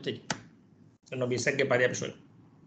نبتدي لانه بيسجل بعديها بشويه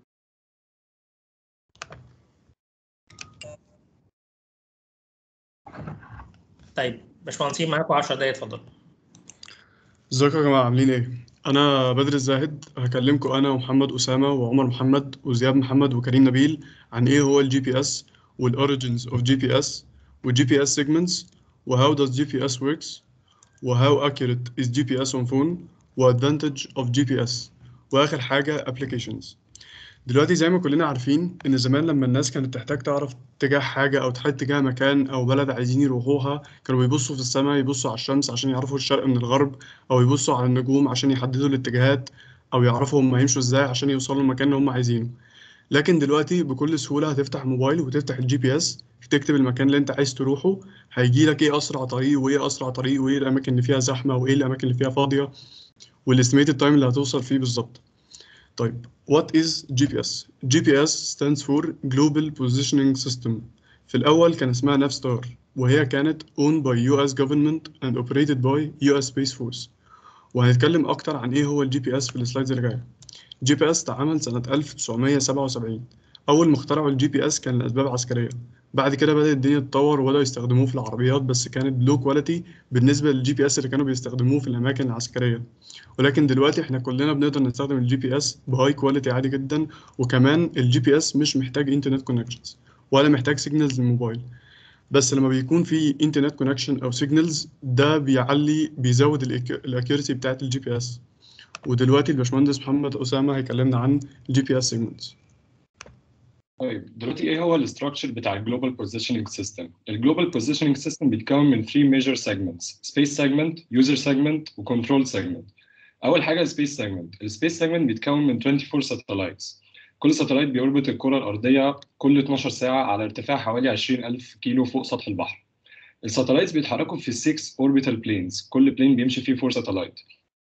طيب باشمهندسين معاكم 10 دقايق اتفضل ازيكم يا جماعة عاملين ايه؟ أنا بدر الزاهد هكلمكم أنا ومحمد أسامة وعمر محمد وزياد محمد وكريم نبيل عن ايه هو الجي بي اس والأوريجينز اوف جي بي اس والجي بي اس segments وهاو does GPS works وهاو accurate is GPS on phone وadvantage of GPS وآخر حاجة applications دلوقتي زي ما كلنا عارفين إن زمان لما الناس كانت تحتاج تعرف اتجاه حاجة أو تحدد اتجاه مكان أو بلد عايزين يروحوها كانوا بيبصوا في السماء يبصوا على الشمس عشان يعرفوا الشرق من الغرب أو يبصوا على النجوم عشان يحددوا الاتجاهات أو يعرفوا هم هيمشوا إزاي عشان يوصلوا للمكان اللي هم عايزينه لكن دلوقتي بكل سهولة هتفتح الموبايل وتفتح الجي بي اس تكتب المكان اللي انت عايز تروحه هيجي لك ايه اسرع طريق وايه اسرع طريق وايه الاماكن اللي فيها زحمة وايه الاماكن اللي فيها فاضية والاستيميتد تايم اللي هتوصل فيه بالظبط طيب what is GPS GPS stands for Global Positioning System في الأول كان اسمها نافستار وهي كانت owned by US government and operated by US Space Force وهنتكلم أكتر عن إيه هو الجي بي اس في السلايدز اللي جاية جي بي اس اتعمل سنة 1977 أول ما اخترعوا الجي بي اس كان لأسباب عسكرية بعد كده بدأت الدنيا تتطور وبدأوا يستخدموه في العربيات بس كانت لو كواليتي بالنسبة للجي بي اس اللي كانوا بيستخدموه في الأماكن العسكرية ولكن دلوقتي احنا كلنا بنقدر نستخدم الجي بي اس بهاي كواليتي عادي جدا وكمان الجي بي اس مش محتاج انترنت كونكشنز ولا محتاج سيجنالز للموبايل بس لما بيكون في انترنت كونكشن او سيجنالز ده بيعلي بيزود الاكيورسي بتاعت الجي بي اس ودلوقتي الباشمهندس محمد اسامه هيكلمنا عن الجي بي اس سيجمنتس طيب دلوقتي ايه هو الاستراكشر بتاع الجلوبال بوزيشننج سيستم الجلوبال بوزيشننج سيستم بيتكون من 3 ميجر سيجمنتس سبيس سيجمنت يوزر سيجمنت وكنترول سيجمنت اول حاجه السبيس سيجمنت السبيس سيجمنت بيتكون من 24 ساتلايتس كل ساتلايت بيربط الكره الارضيه كل 12 ساعه على ارتفاع حوالي 20000 كيلو فوق سطح البحر الساتلايتس بيتحركوا في 6 اوربيتال بلينز كل بلين بيمشي فيه 4 ساتلايت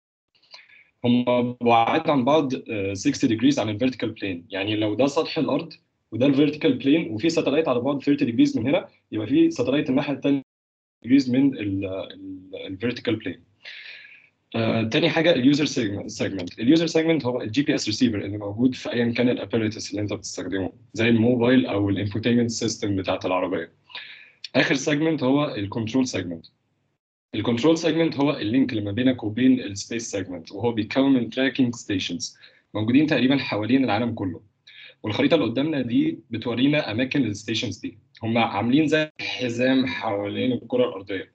هم بعاد عن بعض 60 ديجريز عن الفيرتيكال بلين يعني لو ده سطح الارض وده الفيرتيكال بلين وفي ساتلايت على بعد 30 ديجريز من هنا يبقى في ساتلايت الناحيه الثانيه ديجريز من الفيرتيكال بلين آه، تاني حاجه اليوزر سيجمنت اليوزر سيجمنت هو الجي بي اس ريسيفر اللي موجود في ايا كان الاباريتس اللي انت بتستخدمه زي الموبايل او الانفوتينمنت سيستم بتاعت العربيه اخر سيجمنت هو الكنترول سيجمنت الكنترول سيجمنت هو اللينك اللي ما بينك وبين السبيس سيجمنت وهو بيتكون من تراكنج ستيشنز موجودين تقريبا حوالين العالم كله والخريطه اللي قدامنا دي بتورينا اماكن الستيشنز دي هم عاملين زي حزام حوالين الكره الارضيه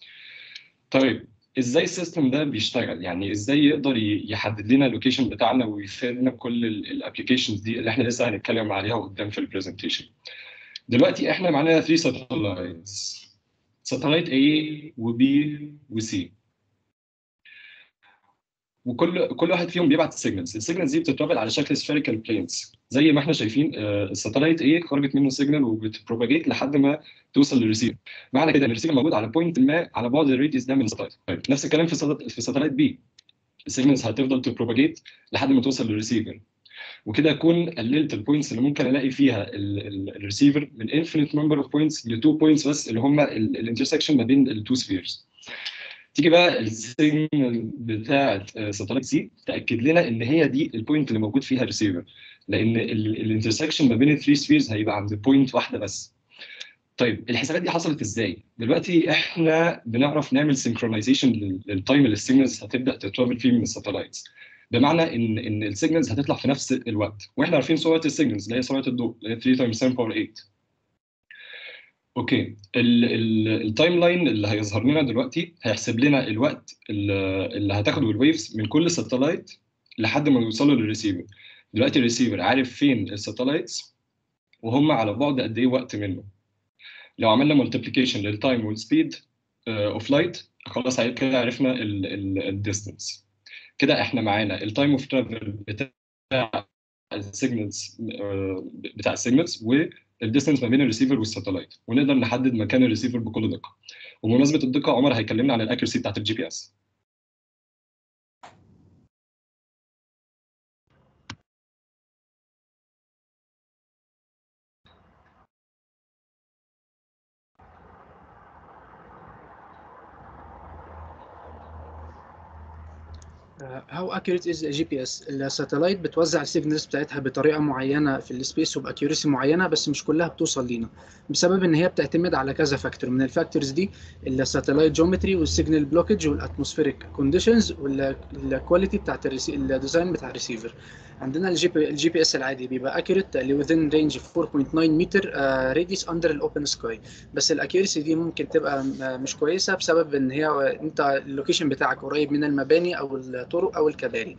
طيب ازاي السيستم ده بيشتغل يعني ازاي يقدر يحدد لنا اللوكيشن بتاعنا ويفيدنا كل الابلكيشنز دي اللي احنا لسه هنتكلم عليها قدام في البرزنتيشن دلوقتي احنا معانا 3 ساتلايتس ساتلايت A و B و C وكل كل واحد فيهم بيبعت سيجنالز السيجنالز دي بتترافل على شكل سفيريكال بلينز زي ما احنا شايفين الساتلايت A خرجت منه سيجنال وبتبروباجيت لحد ما توصل للريسيفر معنى كده ان الريسيفر موجود على بوينت ما على بعد الريديوس ده من الساتلايت طيب نفس الكلام في في ساتلايت B السيجنالز هتفضل تبروباجيت لحد ما توصل للريسيفر وكده اكون قللت البوينتس اللي ممكن الاقي فيها الريسيفر من انفينيت نمبر اوف بوينتس ل 2 بوينتس بس اللي هم الانترسكشن ما بين التو سفيرز تيجي بقى السيجنال بتاعت ساتلايت سي تاكد لنا ان هي دي البوينت اللي موجود فيها الريسيفر لان الانترسكشن ما بين الثري سفيرز هيبقى عند بوينت واحده بس طيب الحسابات دي حصلت ازاي؟ دلوقتي احنا بنعرف نعمل سنكرونايزيشن للتايم اللي السيجنالز هتبدا تترافل فيه من الساتلايتس بمعنى ان ان السيجنالز هتطلع في نفس الوقت واحنا عارفين سرعه السيجنالز اللي هي سرعه الضوء اللي هي 3 تايمز 10 باور 8 اوكي التايم لاين اللي هيظهر لنا دلوقتي هيحسب لنا الوقت اللي هتاخده الويفز من كل ساتلايت لحد ما يوصلوا للريسيفر دلوقتي الريسيفر عارف فين الساتلايتس وهم على بعد قد ايه وقت منه لو عملنا ملتبليكيشن للتايم والسبيد اوف لايت خلاص كده عرفنا الديستنس كده احنا معانا التايم اوف ترافل بتاع السيجنالز بتاع السيجنالز والديستنس ما بين الريسيفر والساتلايت ونقدر نحدد مكان الريسيفر بكل دقه وبمناسبه الدقه عمر هيكلمنا عن الاكيرسي بتاعت الجي بي اس هاو اكيوريت از جي بي اس الساتلايت بتوزع السيجنالز بتاعتها بطريقه معينه في السبيس وباكيوريسي معينه بس مش كلها بتوصل لينا بسبب ان هي بتعتمد على كذا فاكتور من الفاكتورز دي الساتلايت جيومتري والسيجنال بلوكج والاتموسفيريك كونديشنز والكواليتي بتاعت الديزاين بتاع الريسيفر عندنا الجي بي الجي بي اس العادي بيبقى اكيوريت لوذين رينج 4.9 متر راديوس اندر الاوبن سكاي بس الاكيوريسي دي ممكن تبقى مش كويسه بسبب ان هي انت اللوكيشن بتاعك قريب من المباني او الطرق او الكباري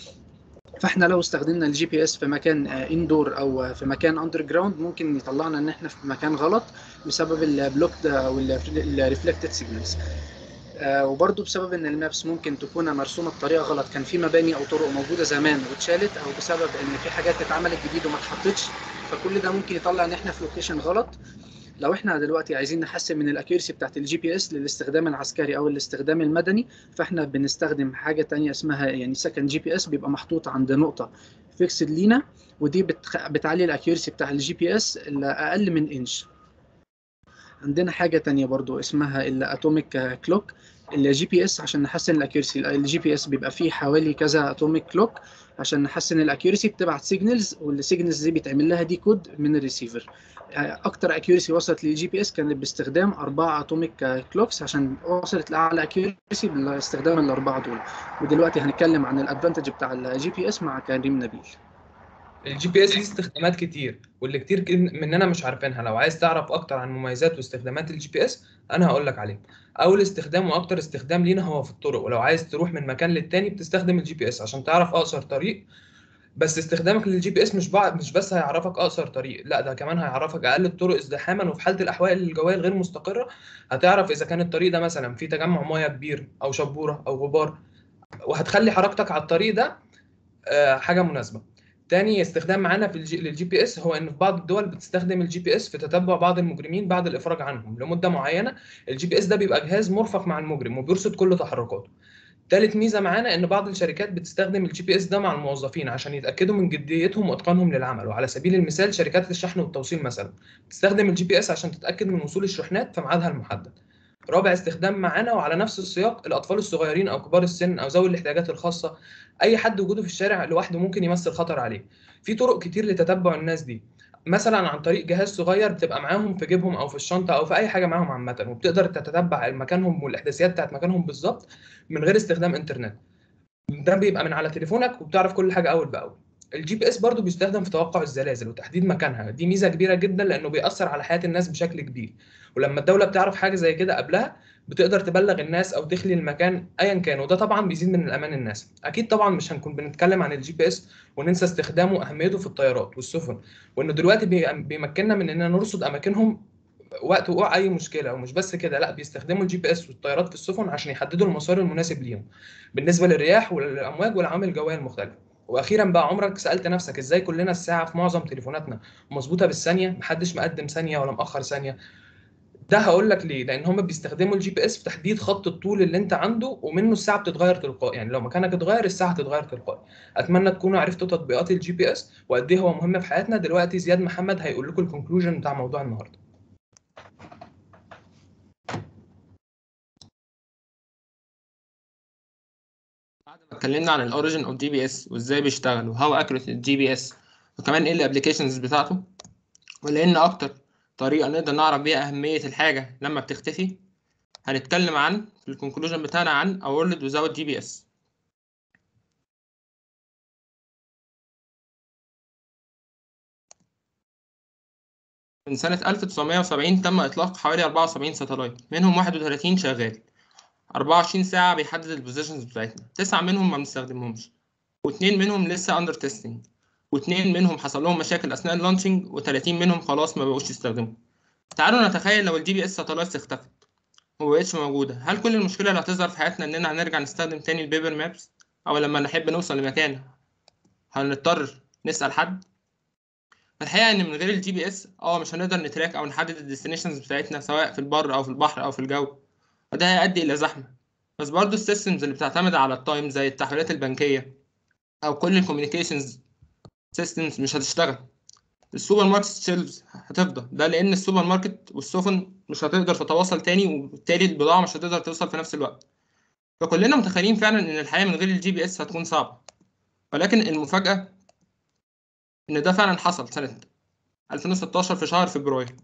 فاحنا لو استخدمنا الجي بي اس في مكان اندور او في مكان اندر جراوند ممكن يطلعنا ان احنا في مكان غلط بسبب البلوكد او الريفلكتد سيجنالز وبرضه بسبب ان المابس ممكن تكون مرسومه بطريقه غلط كان في مباني او طرق موجوده زمان واتشالت او بسبب ان في حاجات اتعملت جديد وما اتحطتش فكل ده ممكن يطلع ان احنا في لوكيشن غلط لو احنا دلوقتي عايزين نحسن من الاكيرسي بتاعت الجي بي اس للاستخدام العسكري او الاستخدام المدني فاحنا بنستخدم حاجه تانية اسمها يعني سكند جي بي اس بيبقى محطوط عند نقطه فيكسد لينا ودي بتخ... بتعلي الاكيرسي بتاع الجي بي اس لاقل من انش عندنا حاجه تانية برضو اسمها الاتوميك كلوك الجي بي اس عشان نحسن الاكيرسي الجي بي اس بيبقى فيه حوالي كذا اتوميك كلوك عشان نحسن الاكيرسي بتبعت سيجنالز والسيجنالز دي بيتعمل لها دي كود من الريسيفر اكتر اكيورسي وصلت للجي بي اس كانت باستخدام اربعه اتوميك كلوكس عشان وصلت لاعلى اكيورسي باستخدام الاربعه دول ودلوقتي هنتكلم عن الادفانتج بتاع الجي بي اس مع كريم نبيل الجي بي اس ليه استخدامات كتير واللي كتير مننا مش عارفينها لو عايز تعرف اكتر عن مميزات واستخدامات الجي بي اس انا هقول لك عليهم اول استخدام واكتر استخدام لينا هو في الطرق ولو عايز تروح من مكان للتاني بتستخدم الجي بي اس عشان تعرف اقصر طريق بس استخدامك للجي بي اس مش بعد مش بس هيعرفك اقصر طريق لا ده كمان هيعرفك اقل الطرق ازدحاما وفي حاله الاحوال الجويه الغير مستقره هتعرف اذا كان الطريق ده مثلا فيه تجمع ميه كبير او شبوره او غبار وهتخلي حركتك على الطريق ده حاجه مناسبه تاني استخدام معانا في الجي... للجي بي اس هو ان في بعض الدول بتستخدم الجي بي اس في تتبع بعض المجرمين بعد الافراج عنهم لمده معينه الجي بي اس ده بيبقى جهاز مرفق مع المجرم وبيرصد كل تحركاته تالت ميزه معانا ان بعض الشركات بتستخدم الجي بي اس ده مع الموظفين عشان يتاكدوا من جديتهم واتقانهم للعمل وعلى سبيل المثال شركات الشحن والتوصيل مثلا بتستخدم الجي بي اس عشان تتاكد من وصول الشحنات في ميعادها المحدد رابع استخدام معانا وعلى نفس السياق الاطفال الصغيرين او كبار السن او ذوي الاحتياجات الخاصه اي حد وجوده في الشارع لوحده ممكن يمثل خطر عليه في طرق كتير لتتبع الناس دي مثلا عن طريق جهاز صغير بتبقى معاهم في جيبهم او في الشنطه او في اي حاجه معاهم عامه وبتقدر تتتبع مكانهم والاحداثيات بتاعت مكانهم بالظبط من غير استخدام انترنت ده بيبقى من على تليفونك وبتعرف كل حاجه اول باول الجي بي اس برضه بيستخدم في توقع الزلازل وتحديد مكانها دي ميزه كبيره جدا لانه بيأثر على حياه الناس بشكل كبير ولما الدوله بتعرف حاجه زي كده قبلها بتقدر تبلغ الناس او تخلي المكان ايا كان وده طبعا بيزيد من الامان الناس اكيد طبعا مش هنكون بنتكلم عن الجي بي اس وننسى استخدامه واهميته في الطيارات والسفن وانه دلوقتي بيمكننا من اننا نرصد اماكنهم وقت وقوع اي مشكله ومش بس كده لا بيستخدموا الجي بي اس والطيارات في السفن عشان يحددوا المسار المناسب ليهم بالنسبه للرياح والامواج والعوامل الجويه المختلفه واخيرا بقى عمرك سالت نفسك ازاي كلنا الساعه في معظم تليفوناتنا مظبوطه بالثانيه محدش مقدم ثانيه ولا مأخر ثانيه ده هقول لك ليه لان هم بيستخدموا الجي بي اس في تحديد خط الطول اللي انت عنده ومنه الساعه بتتغير تلقائي يعني لو مكانك اتغير الساعه هتتغير تلقائي اتمنى تكونوا عرفتوا تطبيقات الجي بي اس وقد ايه هو مهم في حياتنا دلوقتي زياد محمد هيقول لكم الكونكلوجن بتاع موضوع النهارده بعد ما اتكلمنا عن الاوريجن اوف جي بي اس وازاي بيشتغل وهاو اكيوريت الجي بي اس وكمان ايه الابلكيشنز بتاعته ولان اكتر طريقه نقدر نعرف بيها اهميه الحاجه لما بتختفي هنتكلم عن في الكونكلوجن بتاعنا عن A World Without GPS من سنة 1970 تم إطلاق حوالي 74 ساتلايت منهم 31 شغال 24 ساعة بيحدد البوزيشنز بتاعتنا تسعة منهم ما بنستخدمهمش واثنين منهم لسه أندر تيستنج واثنين منهم حصل لهم مشاكل أثناء اللانشنج و30 منهم خلاص ما بقوش يستخدموا تعالوا نتخيل لو الجي بي اس ساتلايت اختفت ومبقتش موجودة هل كل المشكلة اللي هتظهر في حياتنا إننا هنرجع نستخدم تاني البيبر مابس أو لما نحب نوصل لمكان هنضطر نسأل حد الحقيقة إن من غير الجي بي اس اه مش هنقدر نتراك أو نحدد الديستنيشنز بتاعتنا سواء في البر أو في البحر أو في الجو وده هيؤدي إلى زحمة بس برضه السيستمز اللي بتعتمد على التايم زي التحويلات البنكية أو كل الكوميونيكيشنز سيستمز مش هتشتغل السوبر ماركت شيلفز هتفضى ده لان السوبر ماركت والسفن مش هتقدر تتواصل تاني وبالتالي البضاعه مش هتقدر توصل في نفس الوقت فكلنا متخيلين فعلا ان الحياه من غير الجي بي اس هتكون صعبه ولكن المفاجاه ان ده فعلا حصل سنه 2016 في شهر فبراير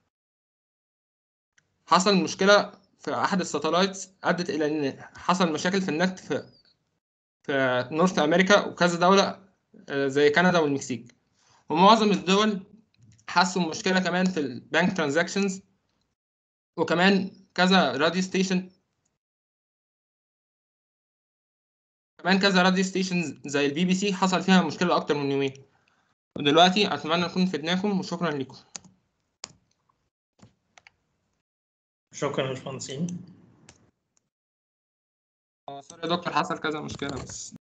حصل مشكله في احد الساتلايتس ادت الى ان حصل مشاكل في النت في في نورث امريكا وكذا دوله آه، زي كندا والمكسيك ومعظم الدول حسوا مشكله كمان في البنك ترانزاكشنز وكمان كذا راديو ستيشن كمان كذا راديو ستيشن زي البي بي سي حصل فيها مشكله اكتر من يومين ودلوقتي اتمنى اكون فدناكم وشكرا لكم شكرا يا باشمهندسين سوري يا دكتور حصل كذا مشكله بس